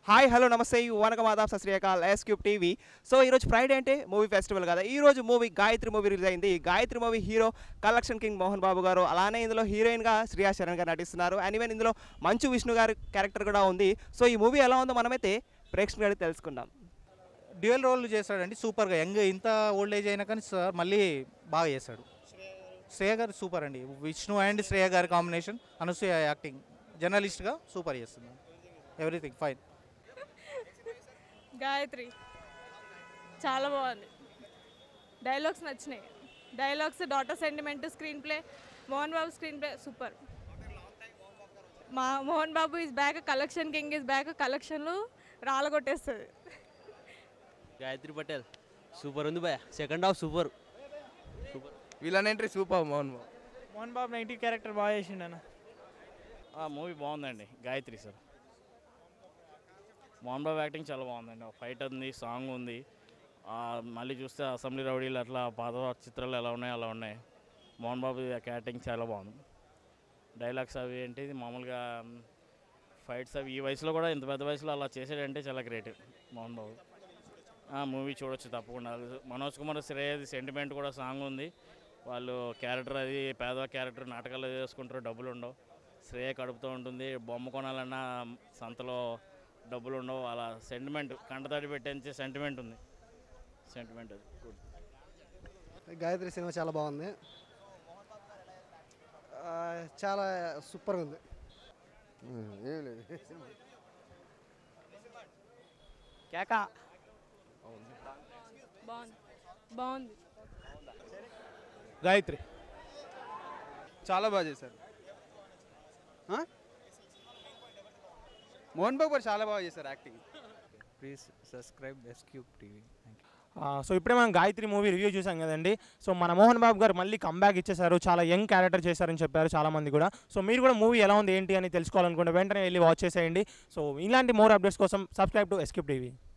Hi hello నమస్తే వనకం ఆదాబ్ సత్ శ్రీ అకాల్ ఎస్ క్యూబ్ టీవీ సో ఈరోజు ఫ్రైడే అంటే మూవీ ఫెస్టివల్ కదా ఈ రోజు మూవీ గాయత్రి మూవీ రిలీజ్ అయింది ఈ Gayathri movie hero collection king Mohan Babu గారు అలానే ఇందులో హీరోయిన్గా శ్రియా శరణ్ గారు నటిస్తున్నారు అండ్ ఈవెన్ ఇందులో మంచు విష్ణు గారి క్యారెక్టర్ కూడా ఉంది సో ఈ మూవీ ఎలా ఉందో మనమైతే ప్రేక్షకులు తెలుసుకుందాం డ్యూయల్ రోల్ చేస్తాడండి సూపర్గా యంగ్ ఇంత ఓల్డ్ ఏజ్ అయినా కానీ సార్ మళ్ళీ బాగా చేస్తాడు శ్రేయ గారు సూపర్ అండి విష్ణు అండ్ శ్రేయ గారి కాంబినేషన్ అనసూయ యాక్టింగ్ జర్నలిస్ట్గా సూపర్ చేస్తుంది ఎవ్రీథింగ్ ఫైన్ గాయత్రి చాలా బాగుంది డైలాగ్స్ నచ్చినాయి dialogues daughter sentiment screen play Mohan Babu screen play super మా Mohan Babu is back collection king is back కలెక్షన్లు రాలగొట్టేస్తుంది గాయత్రి పటేల్ సూపర్ ఉంది భయ second half super super villain entry super Mohan Babu Mohan Babu negative character బాగా చేసిండు అన్న మూవీ బాగుందండి గాయత్రి సార్ మోహన్ బాబు యాక్టింగ్ చాలా బాగుందండి ఫైట్ ఉంది సాంగ్ ఉంది ఆ, మళ్ళీ చూస్తే అసెంబ్లీ రౌడీలు అట్లా పాత చిత్రాలు ఎలా ఉన్నాయి అలా ఉన్నాయి మోహన్ బాబు యాక్టింగ్ చాలా బాగుంది డైలాగ్స్ అవి ఏంటి మామూలుగా ఫైట్స్ అవి ఈ వయసులో కూడా ఇంత పెద్ద వయసులో అలా చేసాడంటే చాలా గ్రేట్ మోహన్ బాబు మూవీ చూడొచ్చు తప్పకుండా మనోజ్ కుమార్ శ్రేయది సెంటిమెంట్ కూడా సాంగ్ ఉంది వాళ్ళు క్యారెక్టర్ అది పేద క్యారెక్టర్ నాటకాలు చేసుకుంటారు డబ్బులు ఉండవు శ్రేయ కడుపుతూ ఉంటుంది బొమ్మ కొనాలన్నా సంతలో డబ్బులు ఉండవు అలా సెంటిమెంట్ కంటతడి పెట్టేంచే సెంటిమెంట్ ఉంది సెంటిమెంట్ అది గుడ్ గాయత్రి సినిమా చాలా బాగుంది ఆ, చాలా సూపర్గా ఉంది ఏం లేదు కేకా బాగుంది బాగుంది గాయత్రి చాలా బాగా చేశారు ఆ? మోహన్ బాబు గారు చాలా బాగా చేశారు acting please subscribe S cube TV so ఇప్పుడే మనం గాయత్రి మూవీ రివ్యూ చూసాం కదండి సో మన మోహన్ బాబు గారు మళ్ళీ కంబ్యాక్ ఇచ్చేసారు చాలా యంగ్ క్యారెక్టర్ చేశారని చెప్పారు చాలా మంది కూడా సో మీరు కూడా మూవీ ఎలా ఉంది ఏంటి అని తెలుసుకోవాలనుకుంటే వెంటనే వెళ్ళి వాచ్ చేసేయండి సో ఇలాంటి మోర్ అప్డేట్స్ కోసం సబ్స్క్రైబ్ టు ఎస్క్యూబ్ టీవీ